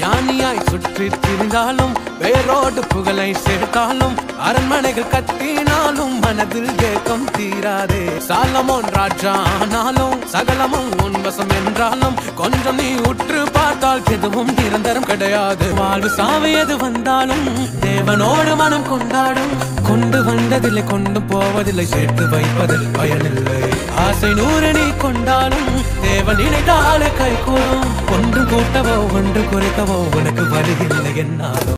ஞானியாய் சுற்றி திரிந்தாலும் வேரோடு புகழை சேர்த்தாலும் அரண்மனைகள் கட்டினாலும் மனதில் ஏக்கம் தீராதே சாலமோன் ராஜா ஆனாலும் சகலமும் உன்வசம் என்றாலும் கொஞ்சம் நீ உற்று பார்த்தால் எதுவும் நிரந்தரம் கிடையாது வாழ்வு சாவு எது வந்தாலும் தேவனோடு மனம் கொண்டாடும் கொண்டு வந்ததில்லை கொண்டு போவதில்லை சேர்த்து வைப்பதில் பயனில்லை ஆசை நூறு நீ கொண்டாலும் தேவன் நினைத்தாலே கை கூடும் ஒன்று கூட்டவோ ஒன்று குறைக்கவோ உனக்கு வழி இல்லை என்னாலும்